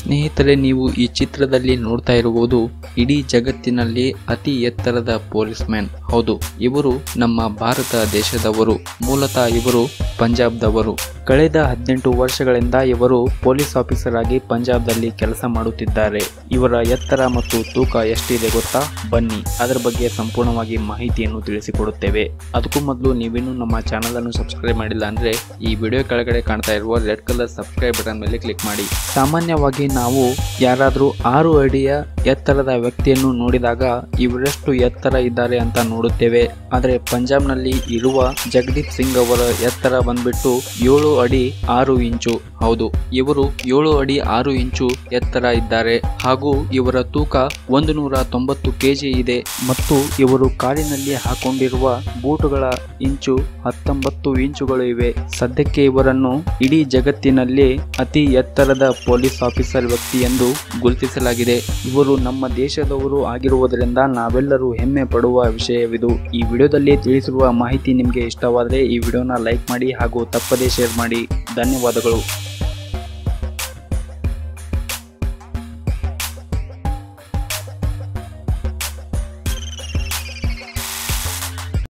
ಸ್ನೇಹಿತರೆ ನೀವು ಈ ಚಿತ್ರದಲ್ಲಿ ನೋಡ್ತಾ ಇರುವುದು ಇಡೀ ಜಗತ್ತಿನಲ್ಲಿ ಅತಿ ಎತ್ತರದ ಪೊಲೀಸ್ ಮ್ಯಾನ್ ಹೌದು ಇವರು ನಮ್ಮ ಭಾರತ ದೇಶದವರು ಮೂಲತಃ ಇವರು ಪಂಜಾಬ್ದವರು ಕಳೆದ ಹದಿನೆಂಟು ವರ್ಷಗಳಿಂದ ಇವರು ಪೊಲೀಸ್ ಆಫೀಸರ್ ಆಗಿ ಪಂಜಾಬ್ದಲ್ಲಿ ಕೆಲಸ ಮಾಡುತ್ತಿದ್ದಾರೆ ಇವರ ಎತ್ತರ ಮತ್ತು ತೂಕ ಎಷ್ಟಿದೆ ಗೊತ್ತಾ ಬನ್ನಿ ಅದರ ಬಗ್ಗೆ ಸಂಪೂರ್ಣವಾಗಿ ಮಾಹಿತಿಯನ್ನು ತಿಳಿಸಿಕೊಡುತ್ತೇವೆ ಅದಕ್ಕೂ ಮೊದಲು ನೀವಿನ್ನೂ ನಮ್ಮ ಚಾನಲ್ ಅನ್ನು ಸಬ್ಸ್ಕ್ರೈಬ್ ಮಾಡಿಲ್ಲ ಅಂದ್ರೆ ಈ ವಿಡಿಯೋ ಕೆಳಗಡೆ ಕಾಣ್ತಾ ಇರುವ ರೆಡ್ ಕಲರ್ ಸಬ್ಸ್ಕ್ರೈಬ್ ಬಟನ್ ಮೇಲೆ ಕ್ಲಿಕ್ ಮಾಡಿ ಸಾಮಾನ್ಯವಾಗಿ ನಾವು ಯಾರಾದರೂ ಆರು ಅಡಿಯ ಎತ್ತರದ ವ್ಯಕ್ತಿಯನ್ನು ನೋಡಿದಾಗ ಇವರೆಷ್ಟು ಎತ್ತರ ಇದ್ದಾರೆ ಅಂತ ನೋಡುತ್ತೇವೆ ಆದರೆ ಪಂಜಾಬ್ನಲ್ಲಿ ಇರುವ ಜಗದೀಪ್ ಸಿಂಗ್ ಅವರ ಎತ್ತರ ಬಂದ್ಬಿಟ್ಟು ಏಳು ಅಡಿ ಆರು ಇಂಚು ಹೌದು ಇವರು ಏಳು ಅಡಿ ಆರು ಇಂಚು ಎತ್ತರ ಇದ್ದಾರೆ ಹಾಗೂ ಇವರ ತೂಕ ಒಂದು ನೂರ ತೊಂಬತ್ತು ಕೆಜಿ ಇದೆ ಮತ್ತು ಇವರು ಕಾಲಿನಲ್ಲಿ ಹಾಕೊಂಡಿರುವ ಬೂಟುಗಳ ಇಂಚು ಹತ್ತೊಂಬತ್ತು ಇಂಚುಗಳು ಇವೆ ಸದ್ಯಕ್ಕೆ ಇವರನ್ನು ಇಡೀ ಜಗತ್ತಿನಲ್ಲಿ ಅತಿ ಎತ್ತರದ ಪೊಲೀಸ್ ಆಫೀಸರ್ ವ್ಯಕ್ತಿ ಎಂದು ಗುರುತಿಸಲಾಗಿದೆ ಇವರು ನಮ್ಮ ದೇಶದವರು ಆಗಿರುವುದರಿಂದ ನಾವೆಲ್ಲರೂ ಹೆಮ್ಮೆ ಪಡುವ ವಿಷಯವಿದು ಈ ವಿಡಿಯೋದಲ್ಲಿ ತಿಳಿಸಿರುವ ಮಾಹಿತಿ ನಿಮಗೆ ಇಷ್ಟವಾದರೆ ಈ ವಿಡಿಯೋನ ಲೈಕ್ ಮಾಡಿ ಹಾಗೂ ತಪ್ಪದೇ ಶೇರ್ ಮಾಡಿ ಧನ್ಯವಾದಗಳು